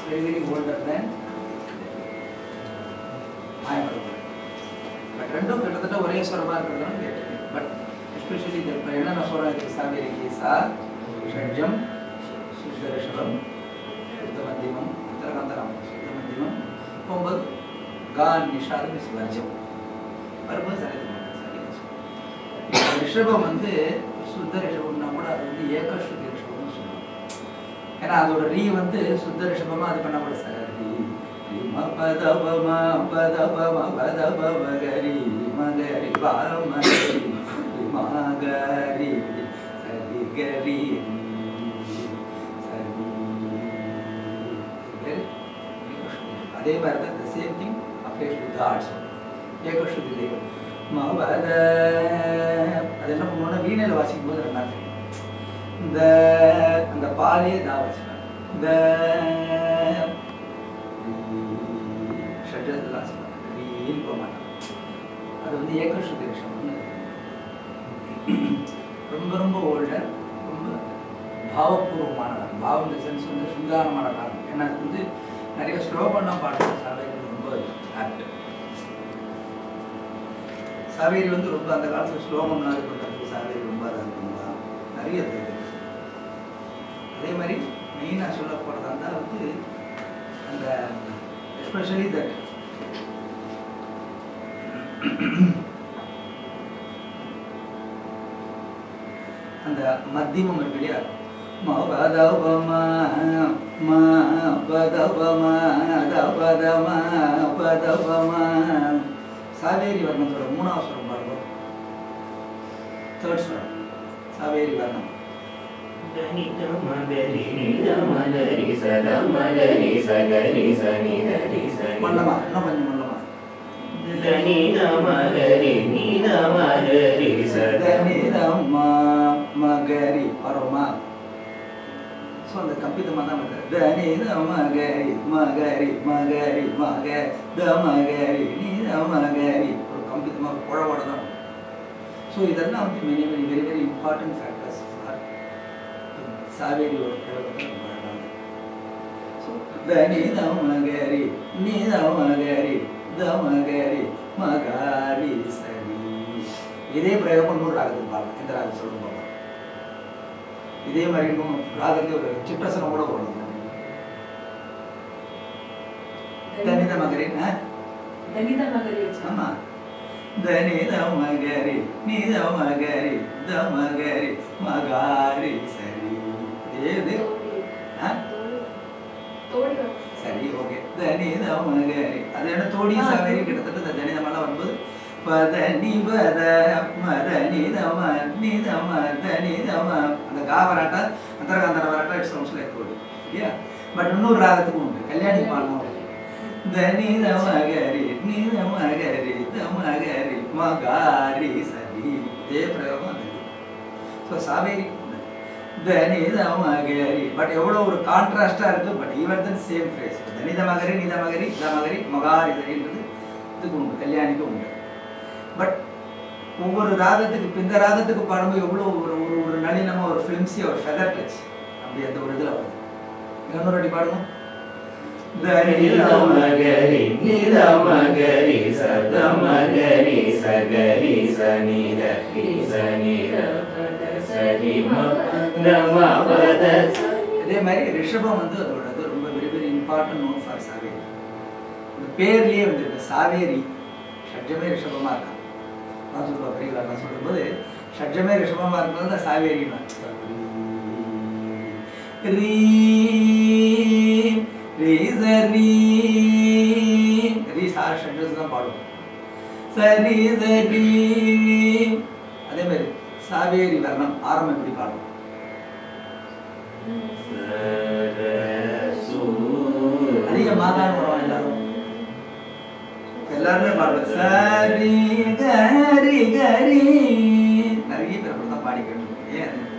Very very older than மாயமரபுரை but ரெண்டும் கிட்டத்தட்ட ஒரே ஸ்வரமாக இருக்கிறதுனால கேட்டேன் பட் எஸ்பெஷலி இந்த இப்போ என்னென்ன ஸ்வரம் இருக்குது சாவேரிக்கு சா ஷட்ஜம் சுத்த ரிஷபம் சுத்த மத்தியமம் உத்தரகந்தரம் சுத்த மத்தியமம் ஒன்பது கான் நிஷாதம் இஸ் வர்ஜம் வரும்போது சரி ரிஷபம் வந்து சுத்த ரிஷபம்னா கூட அது வந்து ஏக சுத்தி ரிஷபம்னு சொல்லுவாங்க ஏன்னா அதோட ரீ வந்து சுத்த ரிஷபமா அது பண்ணக்கூட சார் ரீ ரீ ம பத ப ம பத ப ம பத ப மகரி மகரி பா மகரி ரீ மகரி சரி கரி சரி அதே மாதிரி தான் the same thing applies with arts ஏகஸ்ருதி தெய்வம் மவத அது என்ன பண்ணுவோம்னா வீணையில் வாசிக்கும் போது ரெண்டா தெரியும் இந்த அந்த பாலியே தா வாசிப்பாங்க இந்த ஷட்ஜத்தில் வாசிப்பாங்க ரீன்னு போக மாட்டாங்க அது வந்து ஏகஸ்ருதி விஷயம்னு ரொம்ப ரொம்ப ஓல்டர் ரொம்ப பாவபூர்வமான ராகம் பாவம் இந்த சென்ஸ் வந்து சுந்தாரமான ராகம் ஏன்னா அது வந்து நிறைய ஸ்லோகம்லாம் பாடுறது சாவேரி ரொம்ப ஆக்ட் சாவேரி வந்து ரொம்ப அந்த காலத்தில் ஸ்லோகம்லாம் இது பண்ணுறதுக்கு சாவேரி ரொம்ப அதாக இருக்குங்களா நிறைய இருக்குது அதே மாதிரி மெயினாக சொல்ல போகிறதா இருந்தால் வந்து அந்த எஸ்பெஷலி தட் அந்த மத்தியமம் இருக்கு இல்லையா மபதவம மபதவம தபதம பதவம சாவேரி வர்ணத்தோட மூணாவது ஸ்வரம் பாருங்க தேர்ட் ஸ்வரம் சாவேரி வர்ணம் மல்லமா இன்னும் கொஞ்சம் மல்லமா தனிதம்மா மகரி வரோமா ஸோ அந்த கம்பிதமாக தான் வருது தனித மகரி மகரி மகரி மக த மகரி நீத மகரி ஒரு கம்பிதமாக குழவோட தான் ஸோ இதெல்லாம் வந்து many many very very important factors Saveri ஒரு பிரயோகத்தில் ஸோ தனித மகரி நீத மகரி த மகரி மகாரி சரி இதே பிரயோகம் இன்னொரு ராகத்துக்கு பாருங்க எந்த ராகம் சொல்லுங்க பாப்போம் இதே மாதிரி இன்னும் ராகத்துல ஒரு சிற்றசனம் கூட வரும் தனித மகரின் ஆ? தனித மகரி வச்சு ஆமா தனித மகரி நித மகரி த மகரி மகாரி சரி இதே இது ஆ? தோடி வரும். சரி ஓகே தனித மகரி அது என்ன தோடி சாவேரி கிட்டத்தட்ட இந்த தனிதமெல்லாம் வரும்போது பத நிபத மத நிதம நிதம தனிதம அந்த கா வராட்டா அந்தரகாந்தர வராட்டா இட்ஸ் கவுன்ஸ் லைக் தோடி இல்லையா பட் இன்னொரு ராகத்துக்கும் உண்டு கல்யாணி பாடலாம் தனித மகரி நித மகரி த மகரி மகாரி சரி இதே பிரயோகம் அது ஸோ சாவேரி தனித மகரி பட் எவ்வளோ ஒரு கான்ட்ராஸ்டாக இருக்குது but even then same phrase தனித மகரி நித மகரி த மகரி மகாரி சரின்றது இதுக்கு உண்டு கல்யாணிக்கு உண்டு பட் ஒவ்வொரு ராகத்துக்கு இப்ப இந்த ராகத்துக்கு பாடும்போது எவ்வளோ ஒரு ஒரு ஒரு நளினமாக ஒரு ஃபிலிம்ஸி ஒரு ஃபெதர் டச் அப்படி அந்த ஒரு இதில் வருது இன்னொரு வாட்டி பாடுங்க தனித மகரி நித மகரி சத மகரி சகரி சனித சனித சரி மத இதே மாதிரி ரிஷபம் வந்து அதோட இது ரொம்ப very very important note for Saveri இந்த பேர்லயே வந்துருக்கு சாவேரி ஷட்ஜமே ரிஷபமா இருக்கான் நான் சொல்லுவா பெரியவா நான் சொல்லும்போது ஷட்ஜமே ரிஷபமா இருக்கிறது தான் சாவேரின்னு ரீ ரீ சரி ரீ சார் ஷட்ஜஸ் தான் பாடுவோம் சரி சரி அதே மாதிரி சாவேரி வர்ணம் ஆரம்பம் எப்படி பாடுவோம் அதிக மாகாண வரும் எல்லாரும் எல்லாருமே பாடுவாங்க சரி கரி கரி நிறைய பேர் அப்படி தான் பாடி கேட்டு ஏன் அது?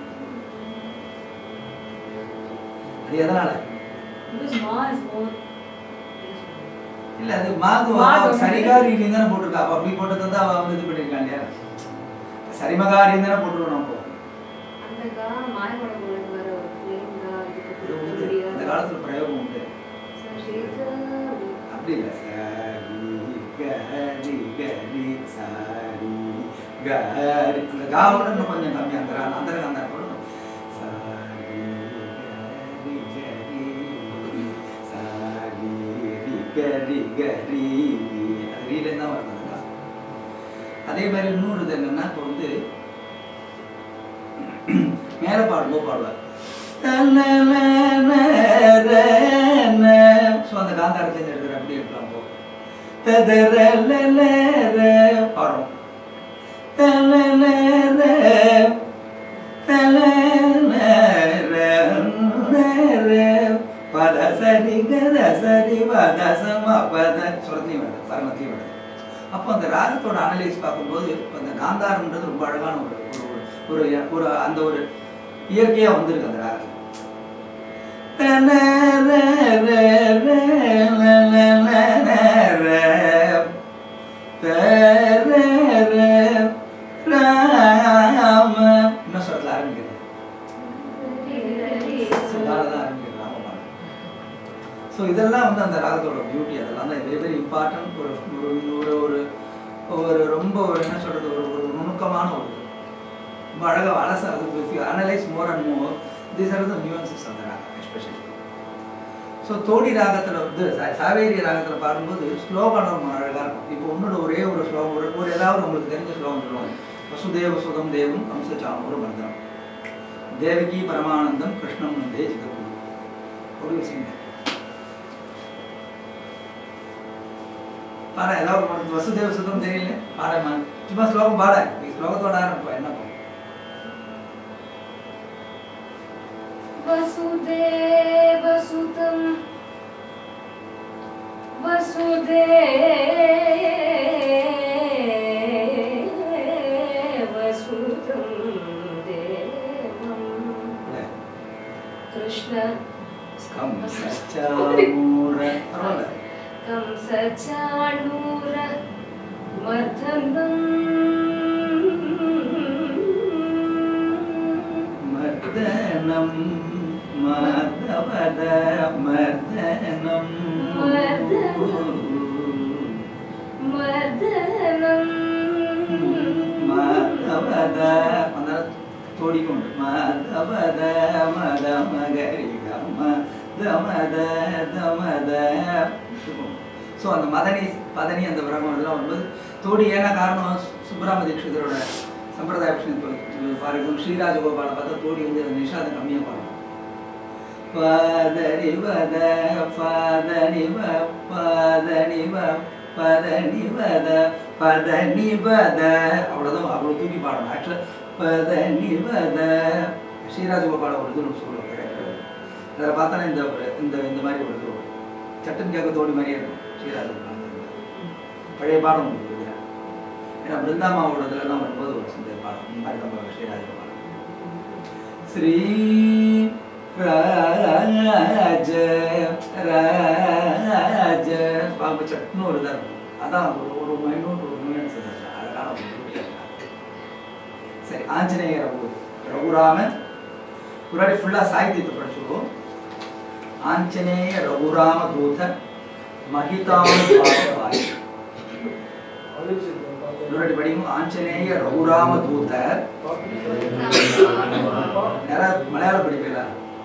அது எதனால Because Ma is more. இல்ல அது மாகு மாகு. சரிகாரி தானே போட்டிருக்கா அப்ப அப்படி போட்டதை தான் அவ வந்து இது பண்ணிருக்கான் இல்லையா சரிமகாரி தானே போட்டுருவோம் நம்ம அந்த கா மாயமோட மூலம் வர ஒரு plain கா, இது அதுக்கப்புறம் உண்டு. தோடியா. இந்த காலத்துல பிரயோகம் உண்டு அப்படி இல்லை சரி கரி கரி சாரி கரி அந்த காவோட இன்னும் கொஞ்சம் கம்மி அந்த ரா- அந்த அந்த போடணும் சாரி கரி கரி சாரி கரி கரி அது ரீலே தான் வருது அந்த கா. அதே மாதிரி இன்னொரு இது என்னன்னா இப்போ வந்து மேலே பாடும்போது பாடுவார் ஸோ அந்த காந்தாரத்தில் எடுக்கிற அப்படி இருக்கலாம் போ பாடுறோம் பத சரி கத சரி பத சம பத சுரத்தையும் வருது பரமத்தையும் வருது அப்போ அந்த ராகத்தோட அனலைஸ் பார்க்கும்போது இப்போ அந்த காந்தாரம்ன்றது ரொம்ப அழகான ஒரு ஒரு- ஒரு ஒரு அந்த ஒரு இயற்கையாக வந்திருக்கு அந்த ராகம் ராம இன்னும் சொல்லல ஆரம்பிக்கிறது சொல்லாலதான் ஆரம்பிக்கிறது ராமபாணம் ஸோ இதெல்லாம் வந்து அந்த ராகத்தோட பியூட்டி அதெல்லாம் தான் வெரி வெரி இம்பார்ட்டன்ட் ஒரு ஒரு ஒரு ஒரு ஒரு ரொம்ப ஒரு என்ன சொல்றது ஒரு ஒரு நுணுக்கமான ஒரு இது. ரொம்ப அழகாக அலச அது analyse more and more these are the nuances அந்த ராகம் எஸ்பெஷலி ஸோ தோடி ராகத்தில் வந்து சா- சாவேரி ராகத்தில் பாடும்போது ஸ்லோகம் ரொம்ப அழகாக இருக்கும் இப்போ உன்னோட ஒரே ஒரு ஸ்லோகம் ஒரு ஒரு ஏதாவது உங்களுக்கு தெரிஞ்ச ஸ்லோகம் சொல்லுவாங்க வசுதேவ சுதம் தேவம் கம்சச்சாமூர மந்திரம் தேவகி பரமானந்தம் கிருஷ்ணம் வந்தே ஜெகத்குரு ஒரு விஷயம் பாட ஏதாவது உனக்கு வசுதேவ சுதம் தெரியல பாடமா சும்மா ஸ்லோகம் பாட நீ ஸ்லோகத்தோட ஆரம்பிப்பா என்ன பண்ணும் वसुदेवसुतं वसुदेवसुतं देवम् இல்ல कृष्ण கம்சச்சாமூர பரவாயில்ல कंसचाणूर मर्दनम् மர்தனம் மாதவத மர்தனம் மர்தனம் மாதவத அந்த தோடிக்கொண்டு மாதவத மத மகரி கம தமத தமத ஸோ அந்த மதனி பதனி அந்த பிரம்மம் இதெல்லாம் வரும்போது தோடி ஏன்னா காரணம் சு- சுப்பராம தீட்சிதரோட சம்பிரதாய விஷயம் ஃபார் எக்ஸாம்பிள் ஸ்ரீராஜகோபாலை பார்த்தா தோடி வந்து அந்த நிஷாதம் கம்மியாக பாடும் பதனி வத பதனி வ பதனி வ பதனி வத பதனி வத அவ்வளோதான் அவ்வளோ தூக்கி பாடணும் ஆக்சுவலாக பதனி வத ஸ்ரீராஜகோபால ஒரு இது சொல்லுவாங்க அதில் பார்த்தா இந்த ஒரு இந்த இந்த மாதிரி ஒரு இது வரும். சட்டன் கேட்க தோடி மாதிரியே இருக்கும் ஸ்ரீராஜகோபால பழைய பாடம் உங்களுக்கு இருக்குதா? ஏன்னா பிருந்தாமாவோட இதுலலாம் வரும்போது ஒரு இந்த பாடம் இந்த மாதிரி தான் வரும் ஸ்ரீராஜகோபாலம் ஸ்ரீ ராஜ ராஜ பாம்பு சட்னு ஒரு இதாக இருக்கும் அதான் ஒரு ஒரு மைனூட் ஒரு நியூயன்ஸ் அழகான ஒரு beauty அது. சரி ஆஞ்சநேய ரகு ரகுராமன் முன்னாடி ஃபுல்லாக சாகித்யத்தை படிச்சுருவோம் ஆஞ்சநேய ரகுராம தூத மகிதானுபாவாய் முன்னாடி படிக்கும் ஆஞ்சநேய ரகுராம தூத யாராவது மலையாளம் படிப்பீங்களா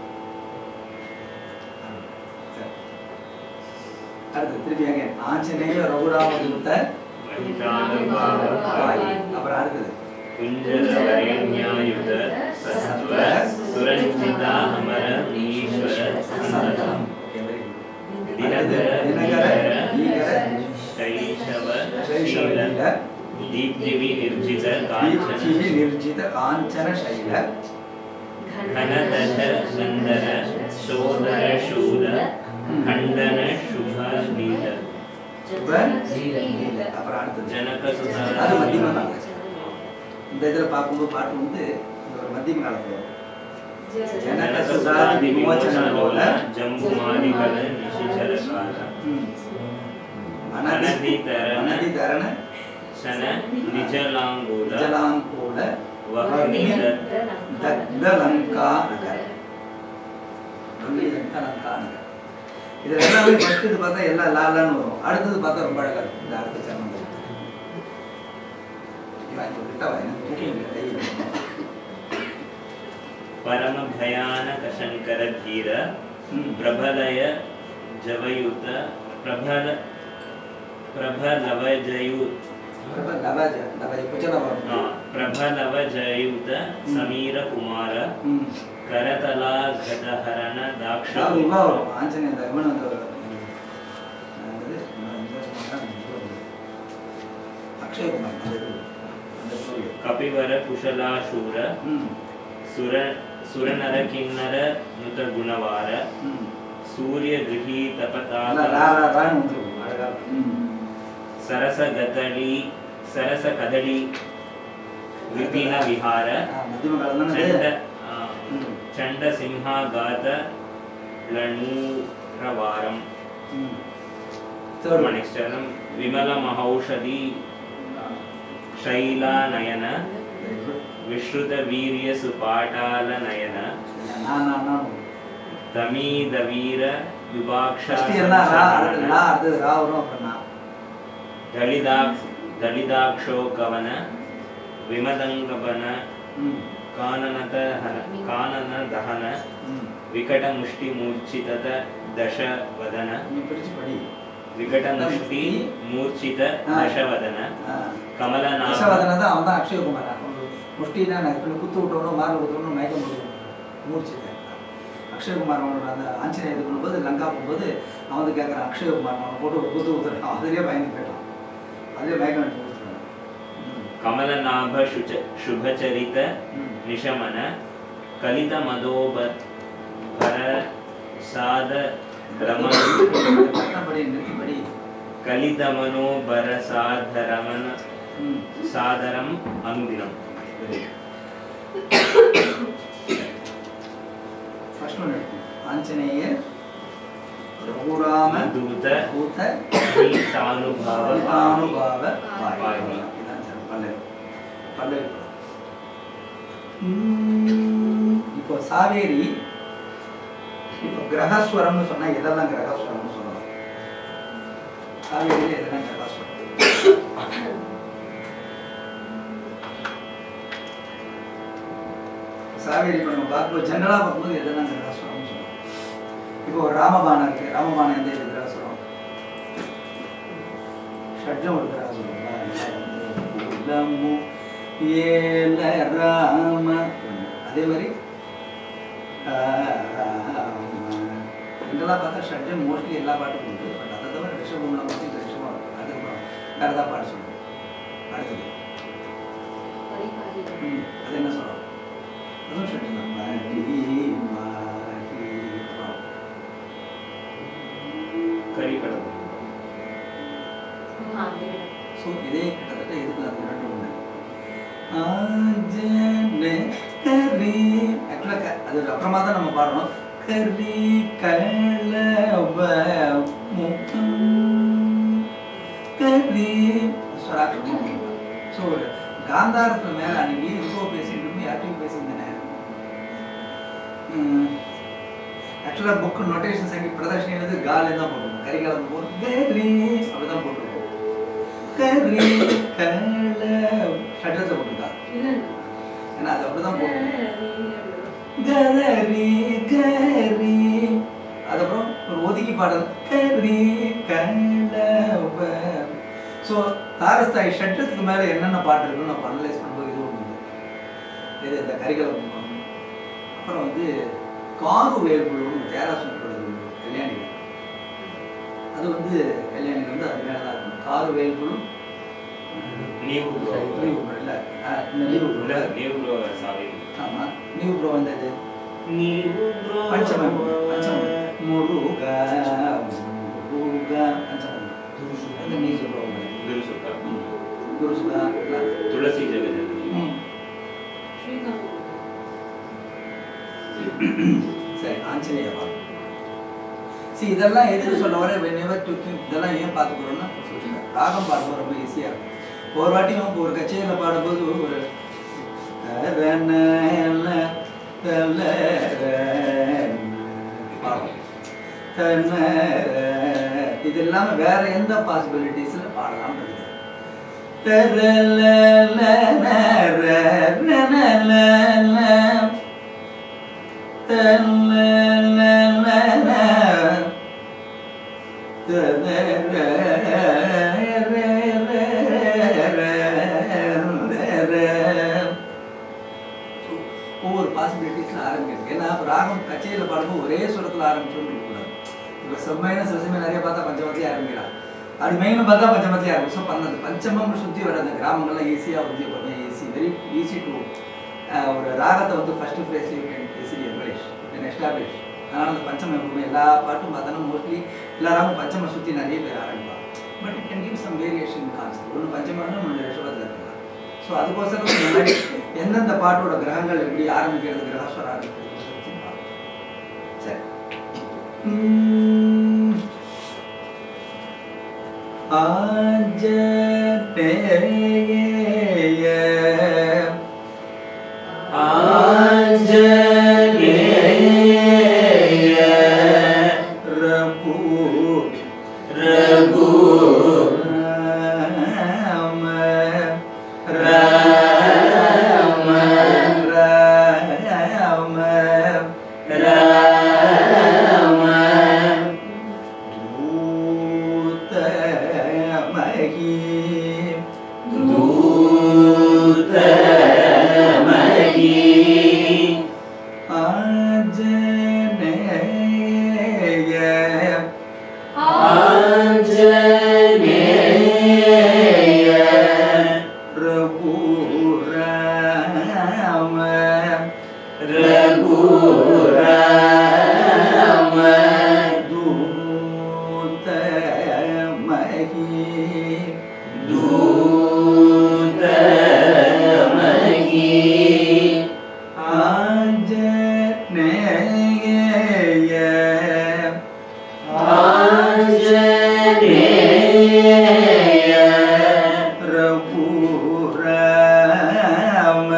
சரி. அடுத்து திருப்பி அங்கே ஆஞ்சநேய ரகுராம தூத வாய். அப்புறம் அடுத்தது குஞ்சரவரேண்யாயுத சத்வ சுரஞ்சிதா அமர ஈஸ்வர சந்ததம் Okay, very good. தினகர தினகர ஈகர சைஷவ சைஷவ சீல லீல, தீப்திவி நிர்ஜித காஞ்சன தீப்திஹி நிர்ஜித காஞ்சன சைல கனதச சுந்தர சோதர சூர கண்டன சுப நீல சுப நீல. அப்புறம் அடுத்தது ஜனக அது மத்தியம சுதா காலம் இந்த இதில் பார்க்கும்போது பாட்டு வந்து இந்த ஒரு மத்தியம காலத்தில் வரும் ஜனக சுதாதி விமோச்சனம் போல ஜம்பு மாலிகல நிஷிச்சர கால ம். அனதி அனதி தரண அனதி தரண சன நிஜலாங்கூல ஜலாங்கோல வக்னி தக்த லங்கா நகர் வள்ளி லங்கா லங்கா நகர் இது எல்லாமே ஃபர்ஸ்ட் இது பார்த்தா எல்லாம் லாலான்னு வரும் அடுத்தது பார்த்தா ரொம்ப அழகா இருக்கும் இந்த அடுத்த சரணம் இவன் இங்க கிட்ட வா, எனக்கு தூக்கம் இல்லை, கை இல்லை. परम भयानक शंकर धीर ம். प्रभलय जवयुत प्रभल प्रभलवजयु ரொம்ப லவாஜ, லவாஜ, குச்சலா வரும். हाँ, प्रभलवजयुत समीर कुमार ம். करतला गदहरण दाक्ष அதாவது இவா வரும், ஆஞ்சநேயர் இந்த இவன் வந்து வரும். அதாவது, நான் இந்த சொன்னா, இது வரும். அக்ஷயகுமார் அந்த இது, அந்த story. कपिवर कुशलाशूर ம், सुर सुरनर किन्नर नुत गुणवार ம். सूर्य गृहीत நல்லா ரா, ரா, ரான்னு வந்துரும், அழகா. ம். सरस गतली सरस कदली विपिन विहार ஆ, மத்தியம காலம் தானே चंड அது? आ, ம், चंड सिंहागात लणूरवारम ம். Third one. नेक्स्ट विमल महौषधि शैलानयन Very good. विश्रुत वीर्य सुपाटाल नयन நான், நான், நான். तमीदवीर विभाक्षा First என்ன ரா, அடுத்தது லா, அடுத்தது ரா வரும், அப்புறம் நான். दलिदाक्ष दलिदाक्षो कवन विमदङ्गपन ம், काननत कानन दहन ம். विकटमुष्टि मूर्छितत दशवदन நீ பிரிச்சு படி. विकटमुष्टि मूर्छित ஆ. दशवदन ஆ. कमलनाभ தசவதன தான் அவன் தான் அக்ஷயகுமார் அவன் முஷ்டினா நான் இப்படி குத்து விட்டவனும் மார்ல விட்டவனும் மயக்கம் போட்டு மூர்ச்சித்தேன் அக்ஷயகுமார் அவனோட அந்த ஆஞ்சநேயர் இது பண்ணும்போது லங்கா போகும்போது அவன் வந்து கேட்குறான் அக்ஷயகுமார் அவனை போட்டு ஒரு குத்து ஊத்துறான் அவன் அதுலேயே பயந்து போயிட்டான் அதுலேயே மயக்கம் எடுத்து ஊத்துறான் कमलनाभ शुच शुभचरित निशमन कलित मदोब भर साद रमन படி நிறுத்திப்படி कलितमनो भर साधरमन ம் सादरम अनुदिनम ஃபர்ஸ்ட் ஒன் எடுக்கும் ஆஞ்சநேயர் ரகுராம दूत பூத नीतानुभाव அனுபாவ வாய் வாய். இதான் சார் பல்லவி பல்லவி படம். உம், இப்போ சாவேரி இப்போ கிரகஸ்வரம்னு சொன்னா எதெல்லாம் கிரகஸ்வரம்னு சொல்லலாம் சாவேரியில எதெல்லாம் கிரகஸ்வரம் சாவேரி இப்போ நம்ம பார்க்கும்போது ஜென்ரலாக பார்க்கும்போது எதெல்லாம் கிரகஸ்வரம்னு சொல்லலாம் இப்போ ஒரு ராமபானம் இருக்கு ராமபானம் எந்த இது கிரகஸ்வரம் ஷட்ஜம் ஒரு கிரகஸ்வரம் குலமு ஏல ராம அதே மாதிரி ஜென்ரலாக பார்த்தா ஷட்ஜம் மோஸ்ட்லி எல்லா பாட்டுக்கும் உண்டு பட் அதை தவிர ரிஷபம்ல மட்டும் இந்த ரிஷபம் இருக்கும் அதுக்கப்புறம் வேறு ஏதாவது பாட்டு சொல்லுவோம் அடுத்தது ம், அது என்ன சொல்கிறோம் அதுவும் ஷட்ஜம் தான் மாடி மாடி அப்புறம் கரிகடம் ஸோ இதே கிட்டத்தட்ட இதுக்கு அது ரெண்டு ஒன்று ஆஞ்சனே கரி ஆக்சுவலாக அது அப்புறமா தான் நம்ம பாடணும் கரி கலவ முகம் கரி ஸ்வராட்சம் ஸோ ஒரு காந்தாரத்துக்கு மேலே அன்னைக்கு இப்போ பேசிட்டு இருந்து யார்ட்டையும் பேசியிருந்தேனே ஆக்சுவலாக புக்கு நோட்டேஷன் சங்கி பிரதர்ஷனி வந்து காலே தான் போட்டுருக்கோம் கரிகாலம் போது கரி அப்படி தான் போட்டிருக்கோம் கரி கல ஷட்டத்தை போட்டுருக்கா இல்ல ஏன்னா அது அப்படி தான் போட்டு இல்ல கரி கரி அதுக்கப்புறம் ஒரு ஒதுக்கி பாடல் கரி கலவ ஸோ தாரஸ்தாய் ஷட்டத்துக்கு மேலே என்னென்ன பாட்டு இருக்குன்னு நம்ம அனலைஸ் பண்ணும்போது இது ஒன்று இது இந்த கரிகலம் அப்புறம் வந்து காரு வேல்குழுன்னு தேராசுனோட கல்யாணி அது வந்து கல்யாணி வந்து அது மேலே தான் இருக்கும் காரு வேல்குழு ನೀವು லீவு ப்ரோ இல்லை லீவு ப்ரோ ನೀವು ಸಾವಿ ஆமாம் லீவு ப்ரோ வந்தது ನೀವು பஞ்சமம் பஞ்சமம் முருக முருக பஞ்சமம் அது நீ சொல்கிறோம் ಗುರುಸುಖ குருசுகா இல்லை ತುಳಸಿ ಜಗದಲ್ಲಿ ம் ஸ்ரீகாந்த் சரி ஆஞ்சநேயர் பாடம் சரி இதெல்லாம் எதுக்கு சொல்ல வர வெனெவர் டு இதெல்லாம் ஏன் பார்த்துக்கிறோம்னா ராகம் பாடும்போது ரொம்ப ஈஸியாக இருக்கும் ஒரு வாட்டியும் இப்போ ஒரு கச்சேரியில் பாடும்போது ஒரு தரனல தலரன பாடும் தன இது இல்லாம வேற எந்த பாசிபிலிட்டிஸ்ல பாடலாம் ஒவ்வொரு பாசிபிலிட்டிஸ்ல ஆரம்பிக்கிறது ஏன்னா அப்ப ராகம் கச்சேரியில் பாடும்போது ஒரே சுரத்தில் ஆரம்பிச்சோன்னு இருக்கக்கூடாது இப்போ செம்மையான சிவசமே நிறைய பார்த்தா பஞ்சமத்திலே ஆரம்பிக்கிறான் அது மெயின் பார்த்தா பஞ்சமத்திலே ஆரம்பிச்சு ஸோ அந்த பஞ்சமம் சுற்றி வர அந்த கிராமங்கள்லாம் ஈஸியாக வந்து பண்ணி ஈஸி வெரி ஈஸி டு ஒரு ராகத்தை வந்து ஃபர்ஸ்ட் ஃப்ரேஸ்லேயே can easily establish can establish அதனால் அந்த பஞ்சமம் எப்பவுமே எல்லா பாட்டும் பார்த்தோன்னா மோஸ்ட்லி எல்லா ராகம் பஞ்சமம் சுற்றி நிறைய பேர் ஆரம்பிப்பாங்க but it can give some variation concept ஒன்று பஞ்சமம்னு ஒன்று ரிஷபத்தில் இருக்கலாம் ஸோ அதுக்கோசரம் இந்த மாதிரி எந்தெந்த பாட்டோட கிரகங்கள் எப்படி ஆரம்பிக்கிறது கிரகஸ்வரம் ஆரம்பிக்கிறது சரி உம். ஆஞ்சநேய ரகு ரகு ராம ராம ராம ராம தூத மகி தூத மகி ஆஞ்சநேய ரகு ராம ரகு ராம தூத மகி தூத மகி ஆஞ்சநேய ரகு ராம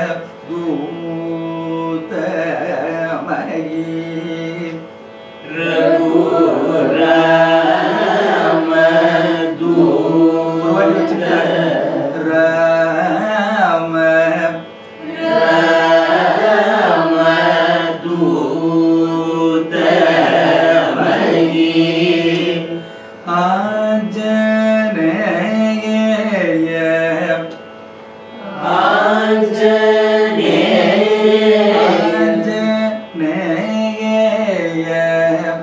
தூத மகி ரகு ராம தூத ராம ராம தூத மகி ஆஞ்சநேய ஆஞ்சநேய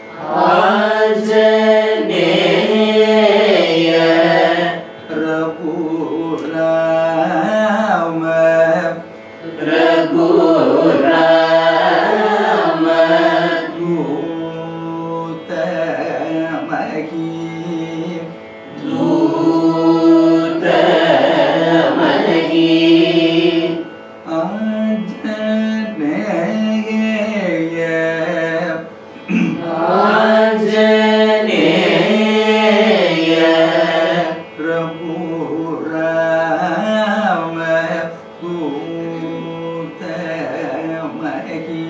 ரகு ராம ரகு ராம தூத மகி தூத மகி ஆஞ்சநேய ரகு ராம தூத மகி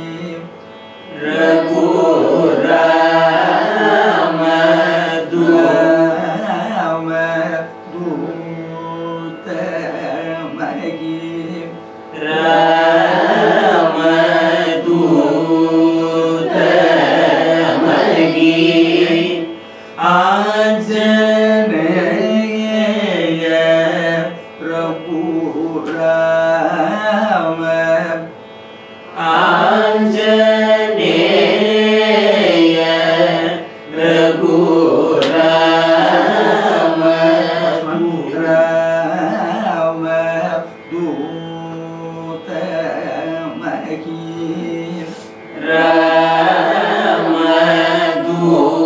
ரகு ராம ராம தூத மகி ராம தூத மகி ஆஞ்சநேய ரகு ராம ஆஞ்சநேய ரகு ராம ராம தூத மகி ராம தூத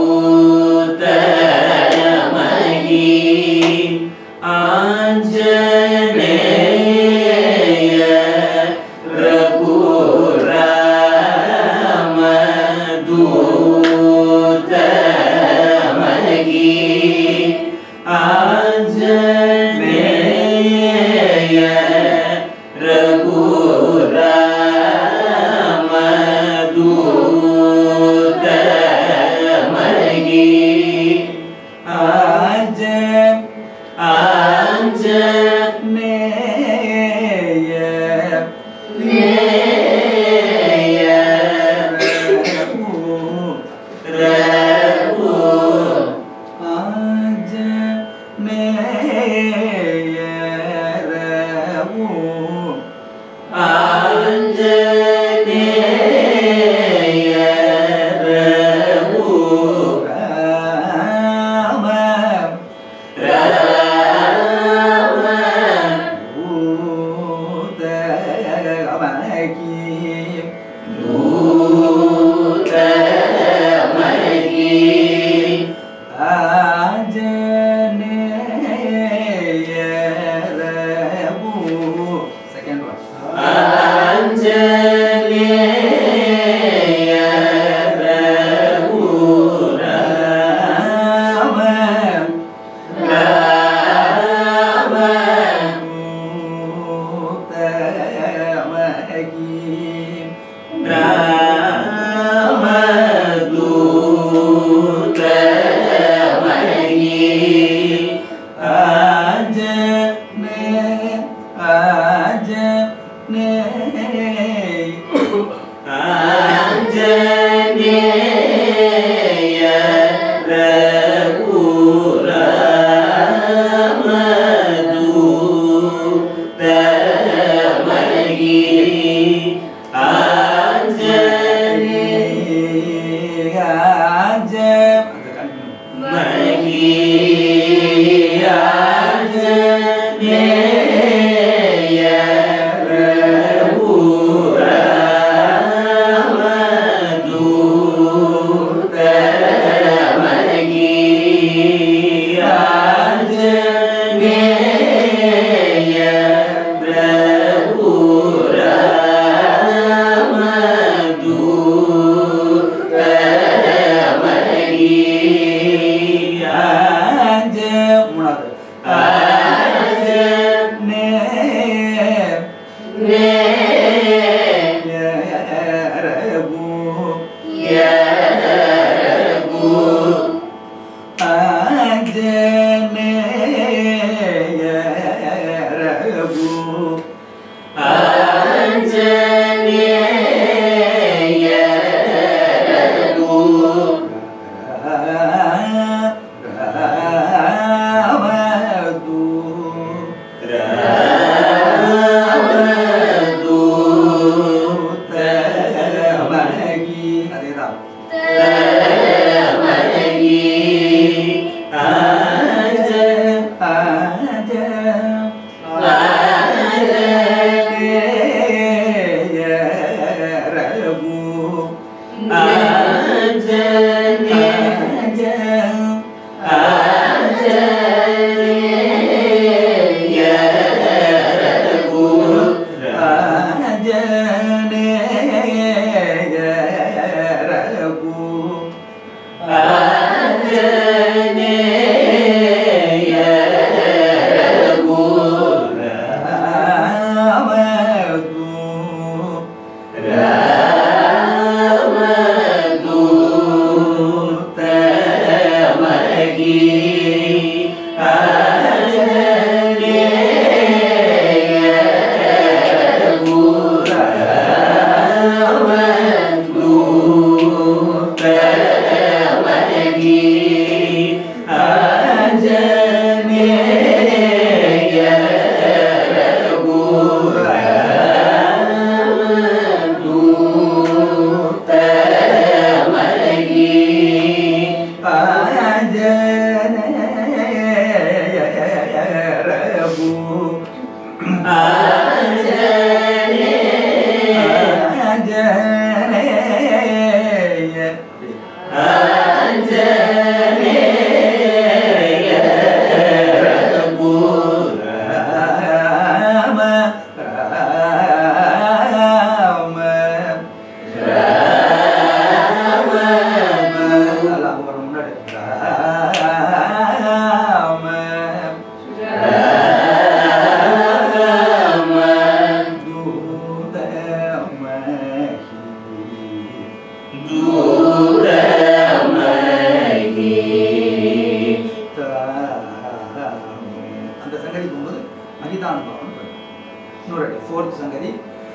அந்த சங்கதி போகும்போது மகிதான் பாவம் இன்னொரு ஃபோர்த் சங்கதி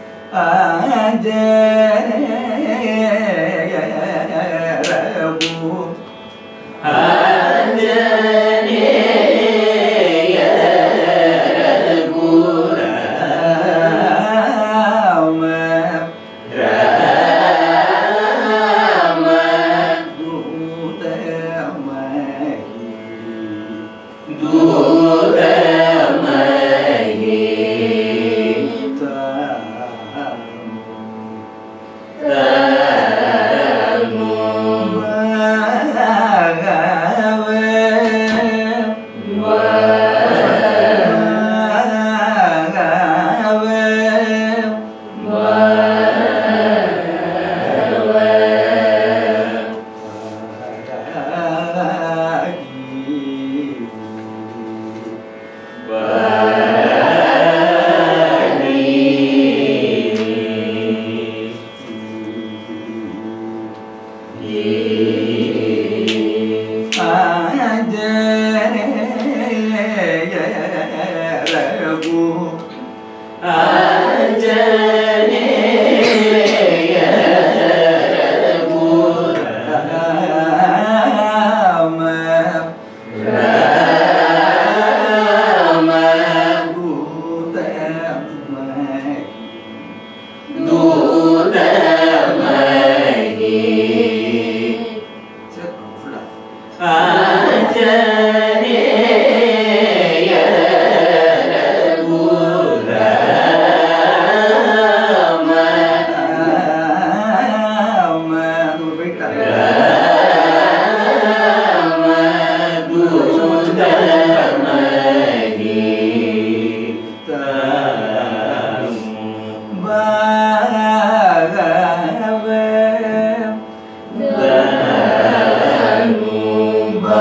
ஆஞ்சநேயரபு ராம தூதமகி Thank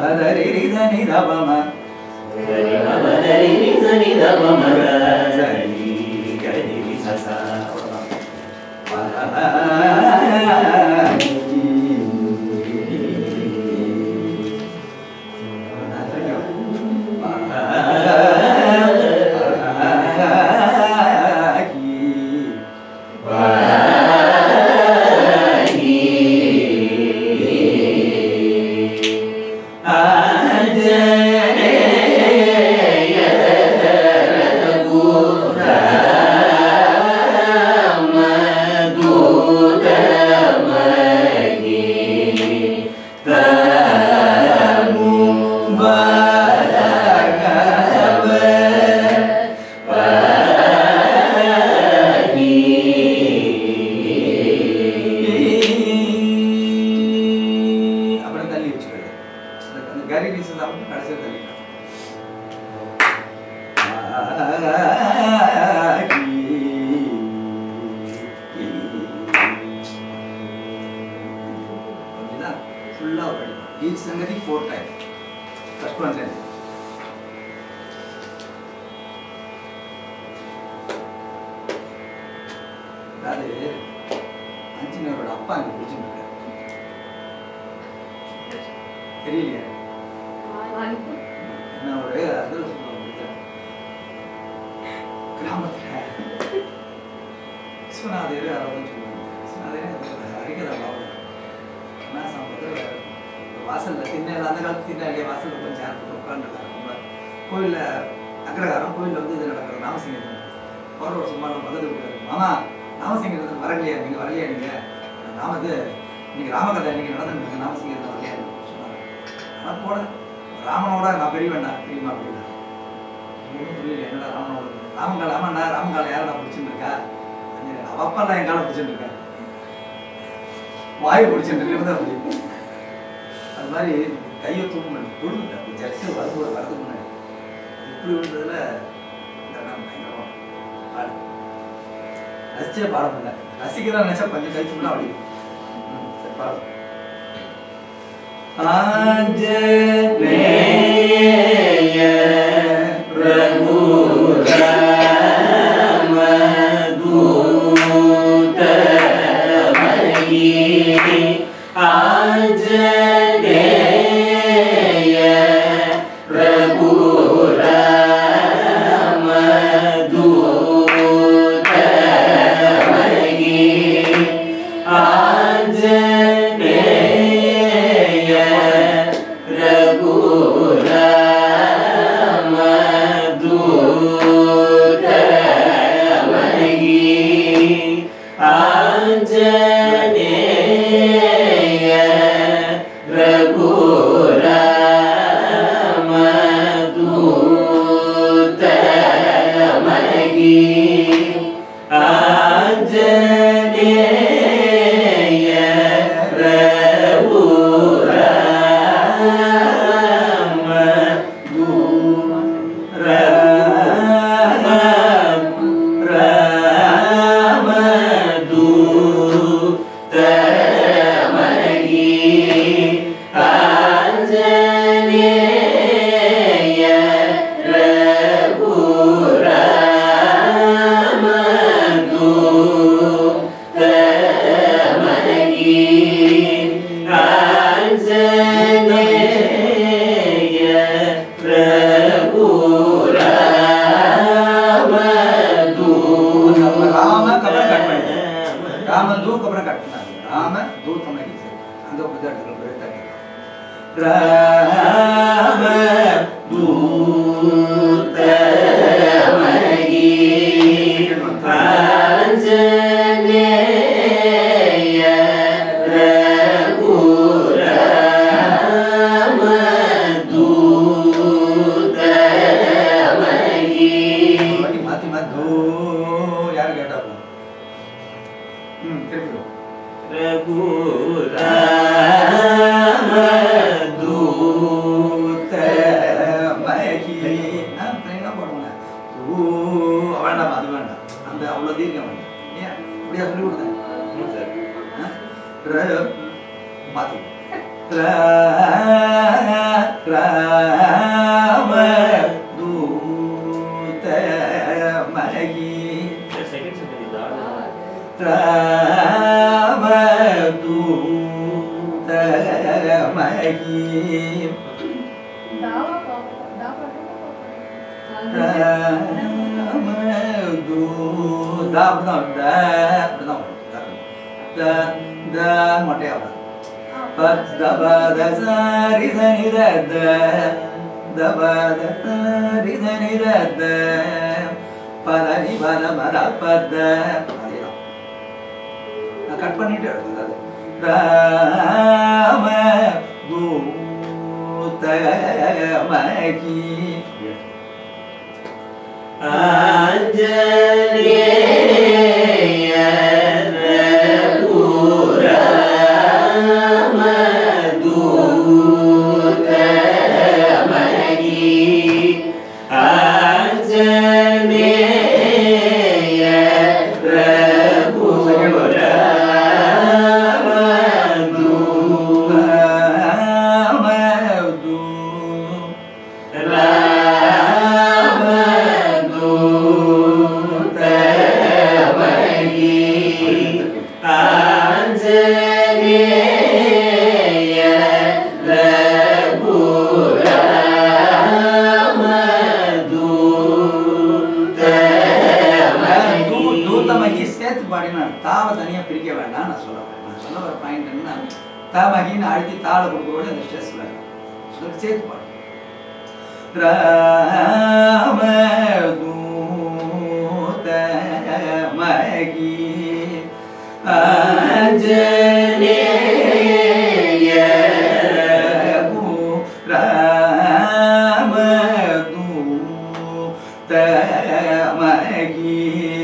பதரி ரிதனி தபம சரி மமதரி சனி தபமர சரி கரி சசா அப்புறம் தள்ளி வச்சுக்கிறது அந்த- அந்த கரி ரீசன் தான் கடைசியில் தள்ளி ஃபுல்லாக படிக்கும் ஈச் சங்கதி four time first one time அதாவது அஞ்சனரோட அப்பா அங்கே பிடிச்சிருக்காரு தெரியலையா என்ன ஒரு அது சொல்லுவாங்க கிராமத்தில் விஸ்வநாதர் அப்படின்னு சொல்லுவாங்க விஸ்வநாதரே அரிக்கதா பாபு என்ன சாப்பிட்றது வாசலில் திண்ணை அந்த காலத்து திண்ணை இல்லையா வாசலில் கொஞ்சம் சேர் போட்டு உட்காந்துருக்காங்க ரொம்ப கோயிலில் அக்ரகாரம் கோயிலில் வந்து இது நடக்கிற நாமசிங்கம் போகிற ஒரு சும்மா நம்ம பக்கத்து விட்டுறாரு மாமா நாமசிங்கத்தில் வரலையா நீங்கள் வரலையா நீங்கள் நாம இது நீங்கள் ராமகதை நீங்கள் நடந்துருக்கு நாமசிங்கத்தில் வரலையா சொன்னாங்க ஆனால் போட ராமனோட நான் பெரியவன்டா தெரியுமா அப்படின்னா ஒன்றும் புரியல என்னடா ராமனோட ராமங்கால ஆமாண்டா ராமங்கால யாரடா பிடிச்சிட்டு இருக்கா அவ அப்பா என் காலை பிடிச்சிட்டு இருக்கா வாய் பிடிச்சிட்டு இருக்கிறது அப்படி அது மாதிரி கையை தூக்க விழுந்துட்டேன் அப்படி ஜட்டு வரும்போது வரதுக்கு முன்னாடி இப்படி விழுந்ததுல இந்த நான் பயங்கரமா பாடு ரசிச்சே பாட முடியல ரசிக்கிறதா நினைச்சா கொஞ்சம் கை தூக்கினா அப்படி ம், சரி பாடு ஆஞ்சநேய பிரபு ராம ராம கபரை கட் பண்ணி ராம தூக்கு அப்புறம் கட் பண்ணாங்க ராம தூத்தம் அங்க வந்து எடுக்கிற பேர் தண்ணி ராம மாத்தி மாத்தி மாத்தி தூ யாரு கேட்டா ம் திருப்பி தூத்தமகி. ஆ, plain ஆ போடுவோம்ல. ஊ, வேண்டாம் அது வேண்டாம் அந்த அவ்வளோ தீர்க்கம் வேண்டாம் ஏன் இப்படியா சொல்லி கொடுத்தேன் ஆ? ர- மாத்தி ர- ராம தூத மகி செகண்ட் செகண்ட் தாடா ராம தூத மகி தாவா பாப்பா தாவா ராம தூத அப்படிதான் த அப்படிதான் த த மொட்டையா வரும் பத்தபத சாரி சனிரத தபத சாரி சனிரத பதனி பத மத பத அதேதான் நான் கட் பண்ணிட்டு எழுதுறது அது ராம தூத மகி ஆஞ்சநேய ரகுராம தூத மகி ஆஞ்சநேய ரகுராம தூத ராம தூ தூ- தூத்தமகி சேர்த்து பாடினார் தாவை தனியா பிரிக்க வேண்டாம் நான் சொல்ல வரேன். நான் சொல்ல வர பாயிண்ட் என்ன தாமகின்னு அழுத்தி தாளை கொடுக்கறோட அந்த ஸ்ட்ரெஸ் வேண்டாம் சொல்லி சேர்த்து பாடு ராம தூத மகி ஆஞ்சநேய ராம தூத மகி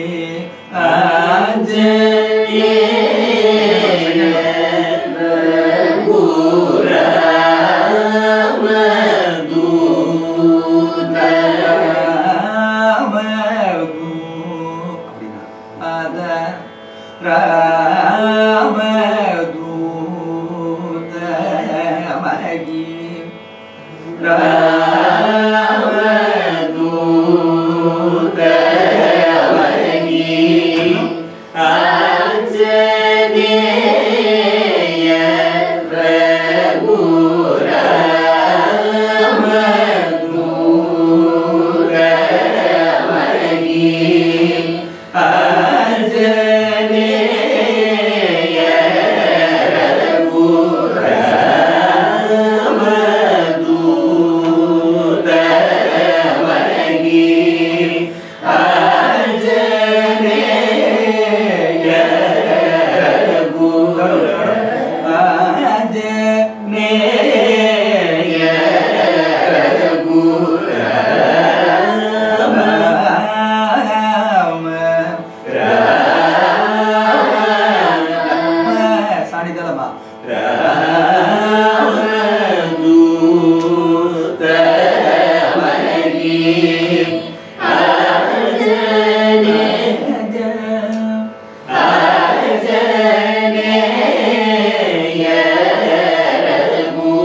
அப்படின்னா அத ராம தூத மகி ராம தூத மகி சாணிதலமா ஆஞ்சநேய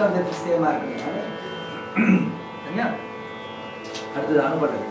ஆக்சுவலாக அந்த சேமாக இருக்கிறதுனால சரியா அடுத்தது அனுபவம்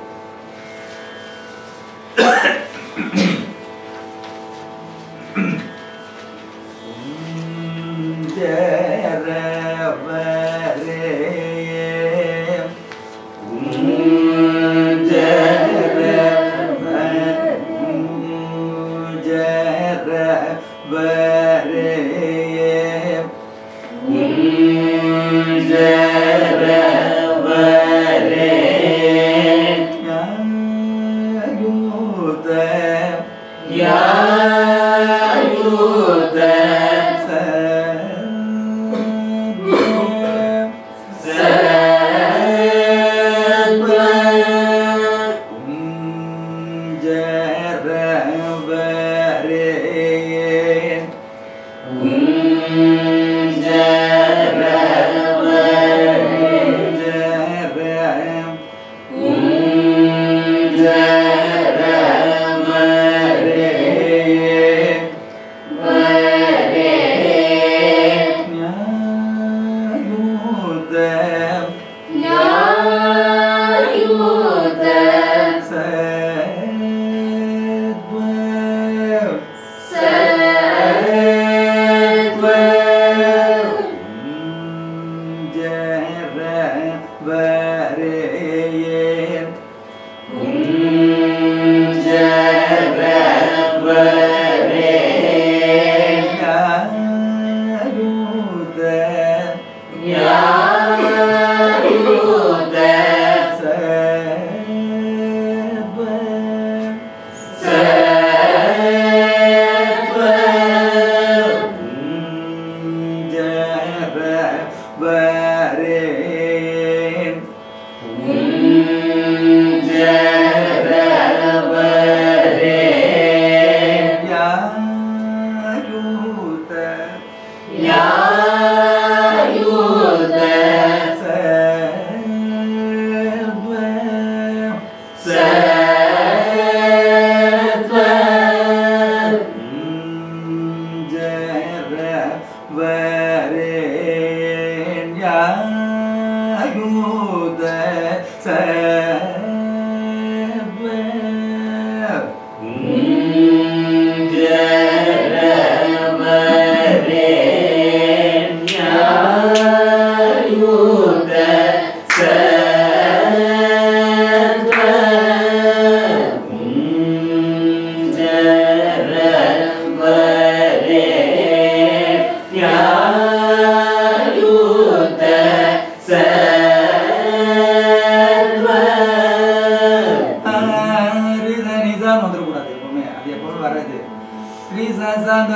நிசான்னு வந்துடக்கூடாது எப்பவுமே அது எப்பவுமே வராது ரீசா சாங்க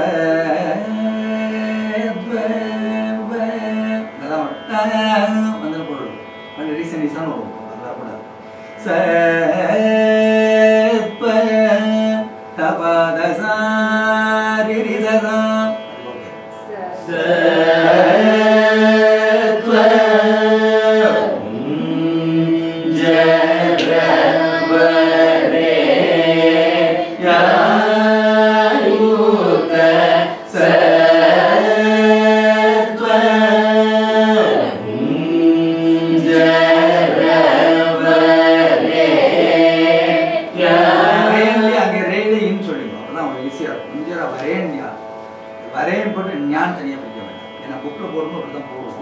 வந்து போடும் அந்த ரீசன் ரீசன் வரும் அது வரக்கூடாது சப்ப தபத சாரி ரிசதா வரேன்லயே அங்கே ரேலைன்னு சொல்லிக்கணும் அதான் அவங்க ஈஸியாக இருக்கும் இந்தியா வரேன் ஞா வரேன் போட்டு ஞான் தனியாக பிடிக்க வேண்டாம் ஏன்னா புக்கில் போடும்போது அப்படி தான் போடுவோம்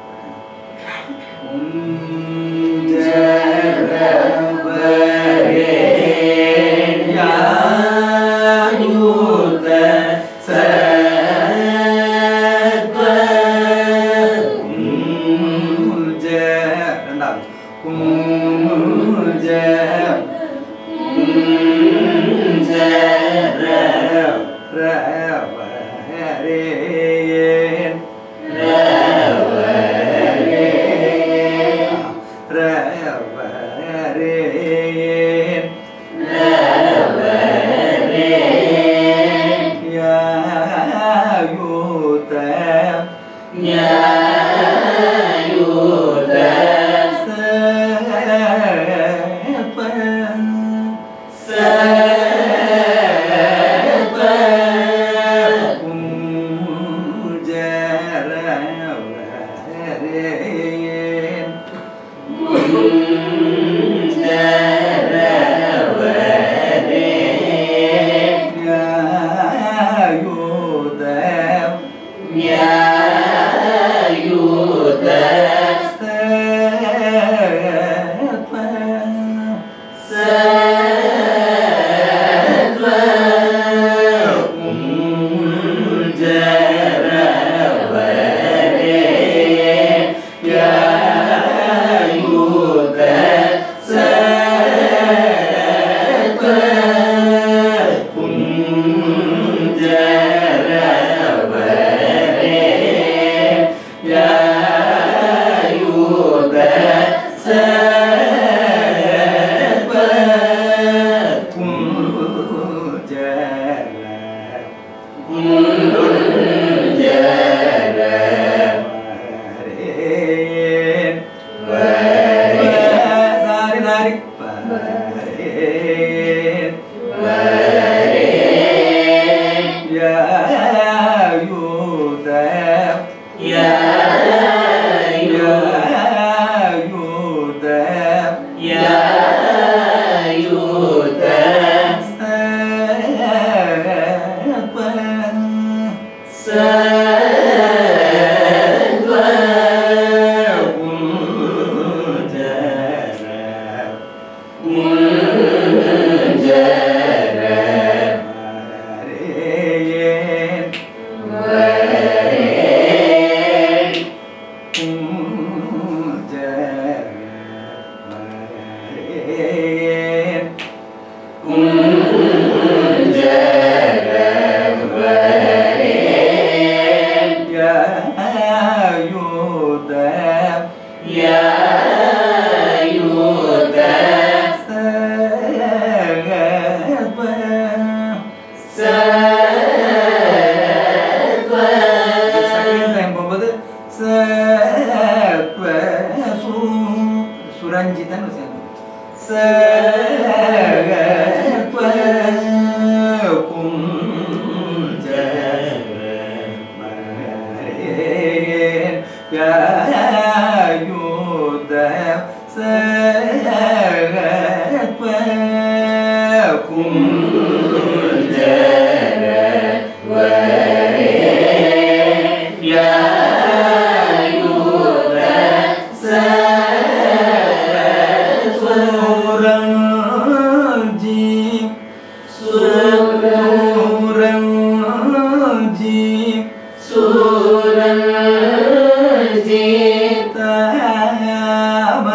ரெண்டாவது சாரி சாரி செகண்ட் டைம் போகும்போது சத்வ சு சுரஞ்சிதன் சத்வ குஞ்ச யாயுத சத்வ குஞ்ச சுரஞ்சி சுரஞ்சி தாம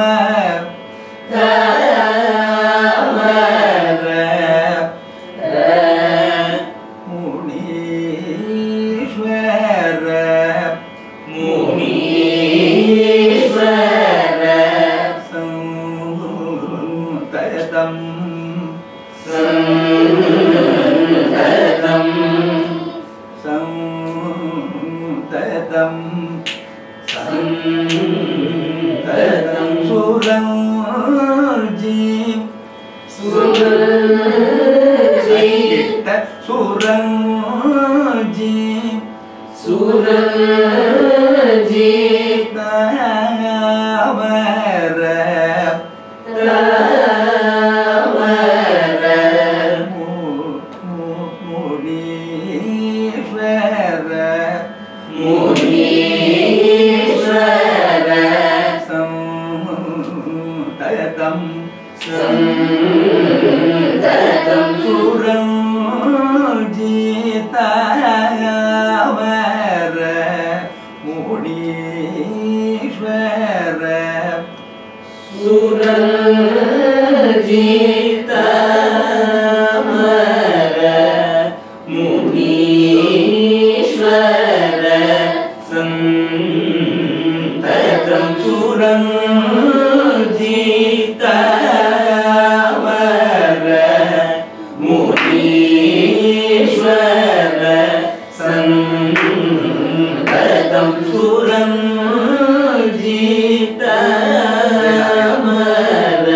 முனீஸ்வர சந்ததம் சந்ததம் சந்ததம் சுரஞ்சி கிட்ட சுரஞ்சி தாமர மு- மு- முனீஸ்வர சந்ததம் சுரஞ்சிதாமர முனீஸ்வர சுரஞ்சிதாமர சந்ததம் சுரஞ்சிதாமர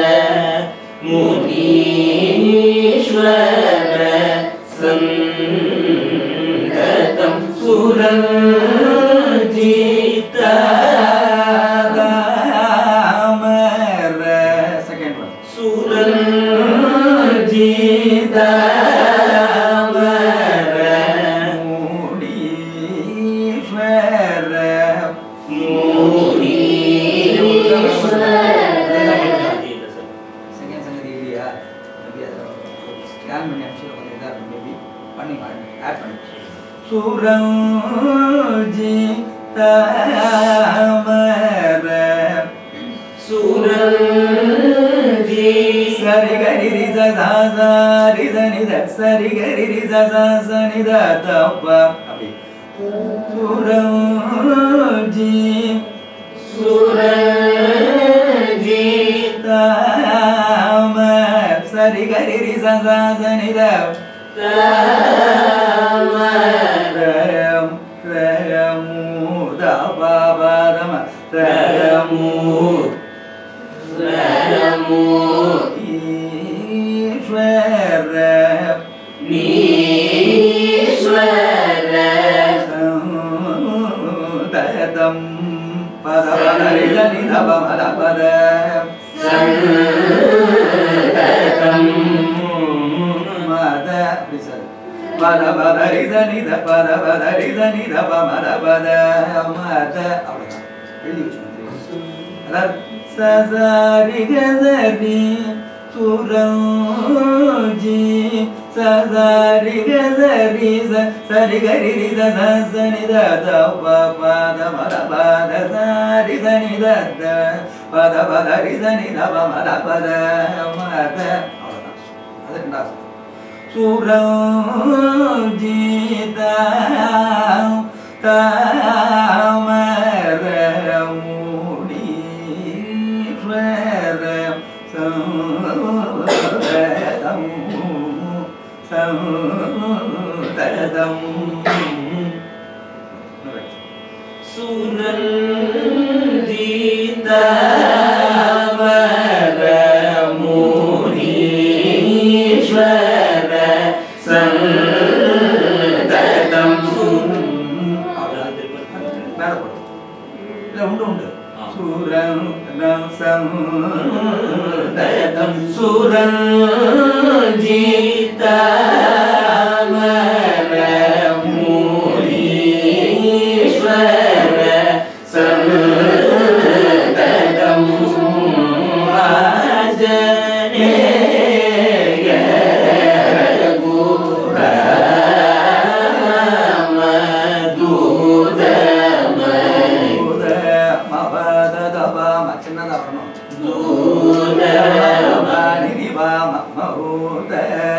சந்ததம் சுரஞ்சிதாமர செகண்ட் சங்கதி இல்லையா மேபி அதை ஸ்கேன் பண்ணி அனுப்பிச்சு கொஞ்சம் இதாக இருக்கும் மேபி பண்ணி ஆட் பண்ணி சுரஞ்சி தாமர சரி கரி ரி ச சா சா ரி ச நி த சரி கரி ரி ச சா ச நி த த ப அப்படி சுரஞ்சி தாம சரி கரி ரி ச சா ச நி த ரயம் ரயமுத பாபதம ரயமு ஈஸ்வர தயதம் பத பத ரித நித பமத பத மத அப்படி சார் பத பத ரித நித பத பத ரித நித பமத பத மத அவ்வளவுதான் எழுதி வச்சுக்கணும் அதாவது சசாரி கசரி சுரஞ்சி சசாரி கசரி சரி கரி ரி சனி த பத மத பத சாரி சனி த பத பத ரி சனி த மத பத மத அவ்வளவுதான் அது ரெண்டாவது சுரஞ்சிதா தாமரமுனீஸ்வர சந்ததம் சந்ததம் மேல போடு இல்ல உண்டு உண்டு ஆ. சூரம் சந்ததம் சின்னதா வரணும் நிதிவா மௌத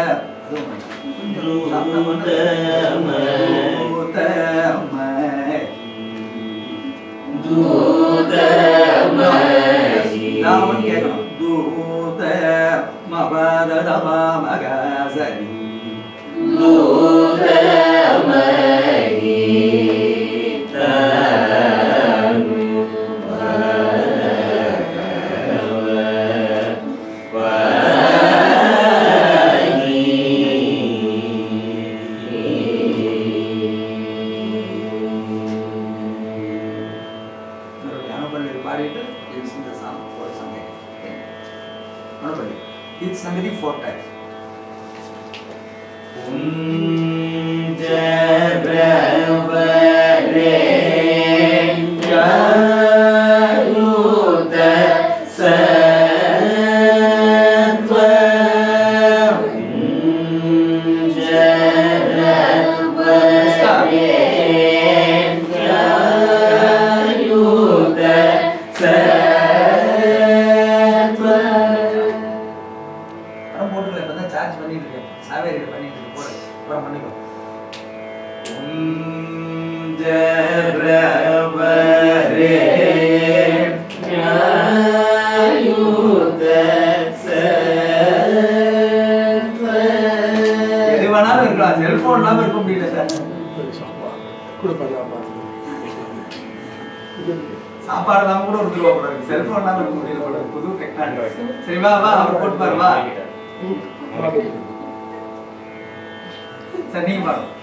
நாமன் கேட்கணும் தூத மபத தபா மகசரி மறுபடியும் அனுபல்லி பாடிட்டு இட்ஸ் இந்த சாங் ஒரு சங்கதி அனுபல்லி இட்ஸ் சங்கதி ஃபோர் டைம்ஸ் அப்புறம் போட்டுக்கல இப்போ தான் சார்ஜ் பண்ணிட்டு இருக்கேன் சாவேரி பண்ணிட்டு இருக்கேன் போடு அப்புறம் பண்ணிக்கோ எது வேணாலும் இருக்கலாம் செல்போன் இல்லாம இருக்க முடியல சார் சாப்பாடு இல்லாம கூட ஒருத்தர் போல இருக்கு செல்போன் இல்லாம இருக்க முடியல போல இருக்கு. புது டெக்னாலஜி சரி வா வா அவர் போட்டு பாரு வா சரி நீங்க பாருங்க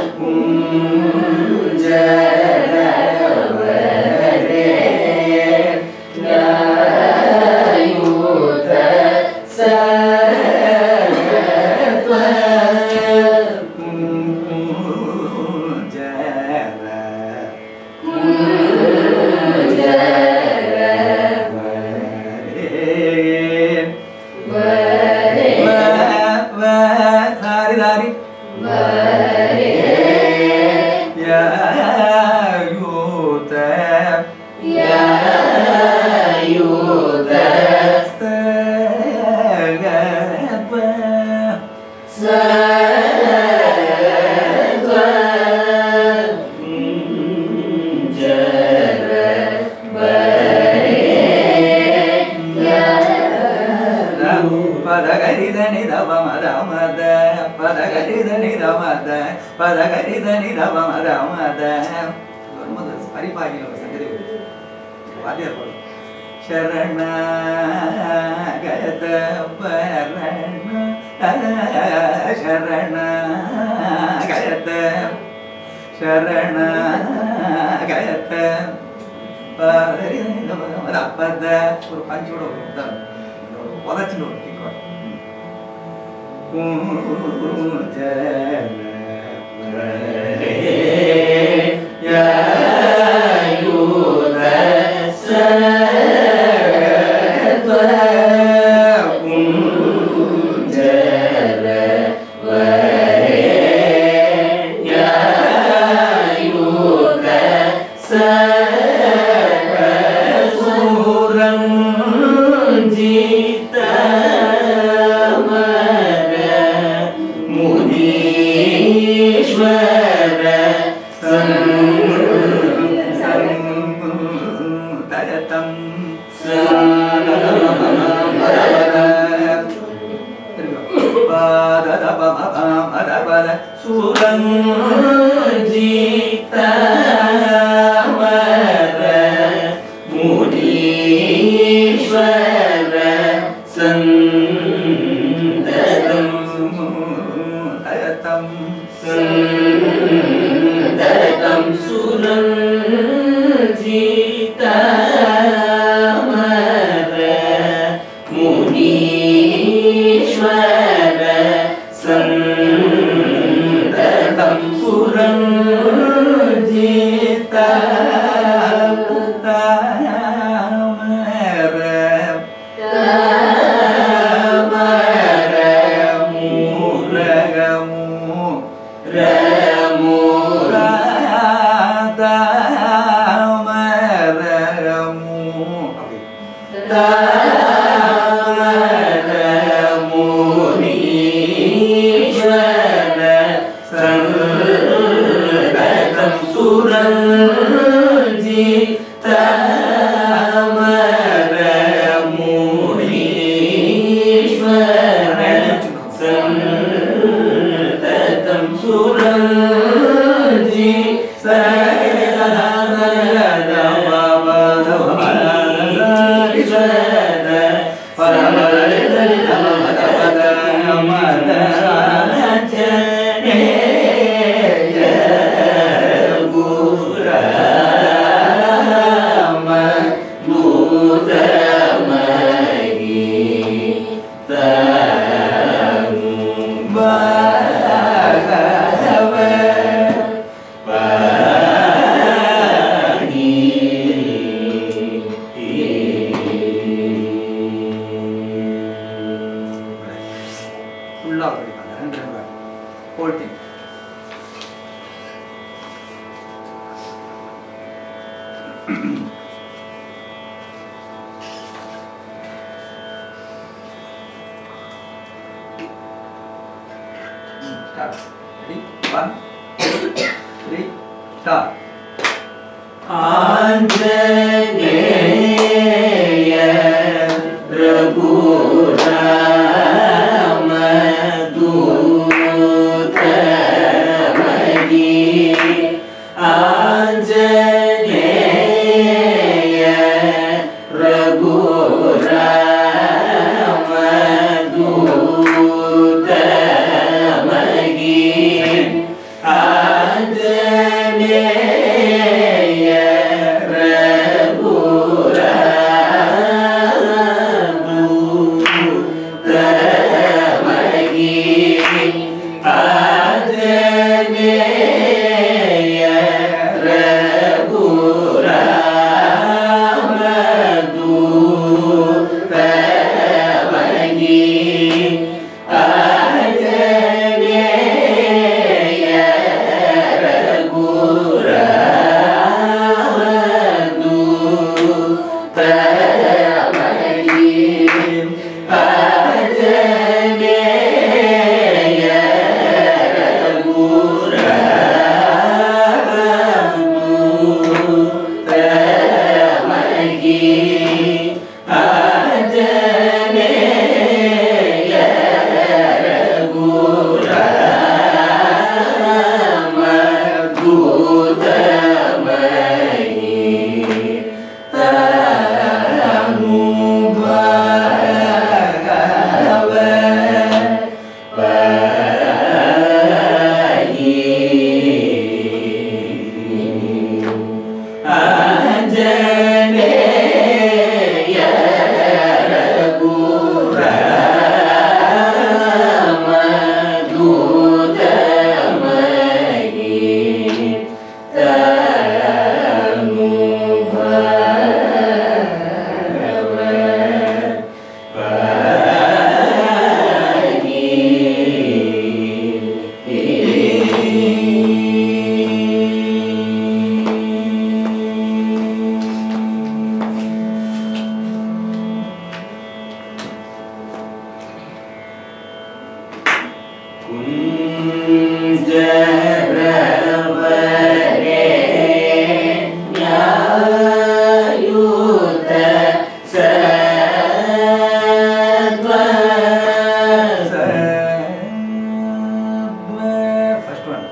பதகரிதனி தவமத மத பதகரிதனி தமத பதகரிதனி தவமத மத வரும்போது பரிபாகின ஒரு சங்கதி வருது. வாத்தியார் பாடும் சரண கத பரண சரண கத சரண கத அப்பத ஒரு பஞ்சோட ஒரு உதாரணம். ஒரு உதச்சுன்னு ஒரு kick வரும். தயத்தம் தயத்தம் ஃபுல்லாக படிப்பாங்க ரெண்டு ரெண்டு whole thing Start. Ready? One, two, three, start. Ah first one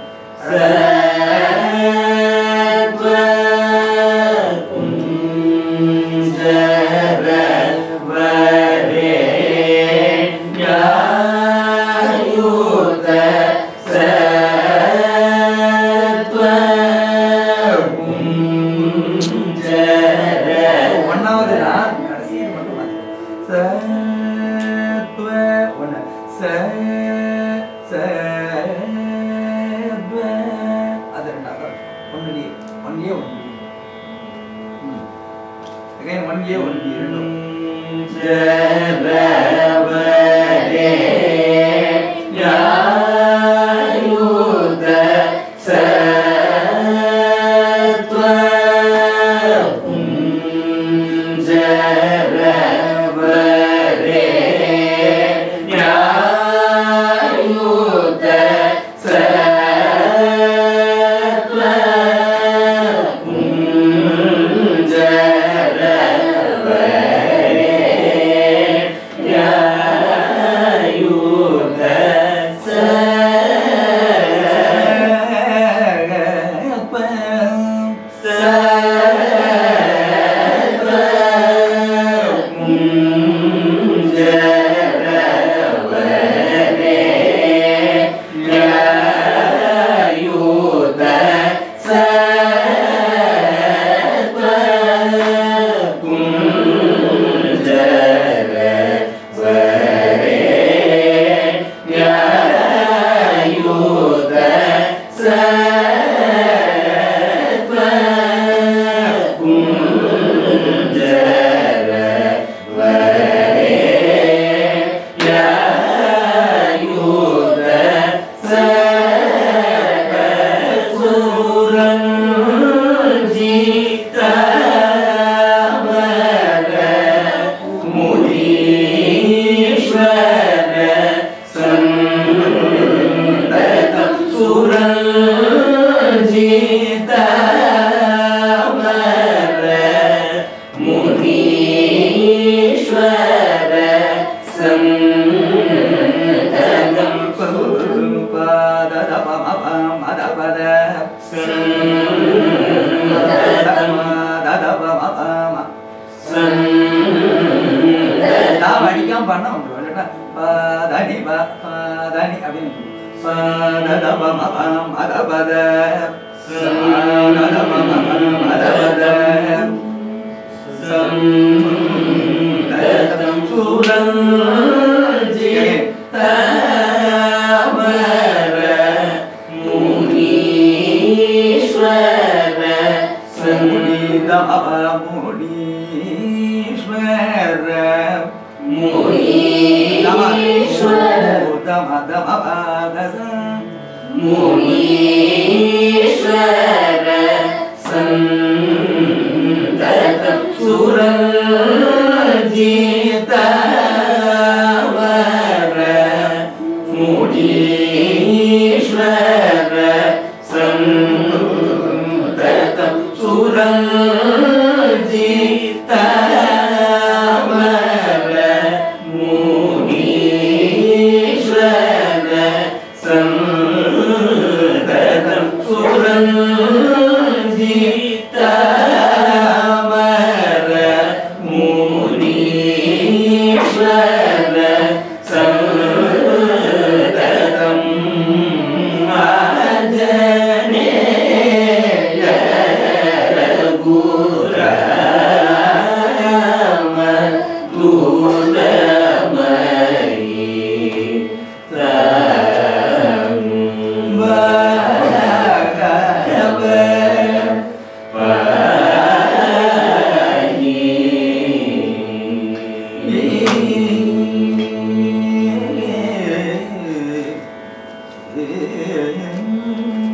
ஒன்னாவது தான் கடைசி இது மட்டும் மாத்து. சத்வ ஒண்ணு ச சத்வ அது ரெண்டாவது ஒன்னுலயே ஒன்லயே ஒன்று அகைன் ஒன்லயே ஒன்று ரெண்டும் தாம் அடிக்காம பண்ண வந்துடும் இல்லைன்னா பதனி ப பதனி அப்படின்னு பதத பம பம் அத பத சந்ததம் சுரஞ்சி தாமர முனீஸ்வர சந்நித முனீஸ்வர முனீஸ்வர சந்ததம் சுரஞ்சிதவர முனீஸ்வர சந்ததம் சுரஞ்சிதவர முனீஸ்வர சந்ததம் சுரஞ்சிதவர முனீஸ்வர சந்ததம் ஆஞ்சநேய ரகுராம தூதமயி தம் Yeah.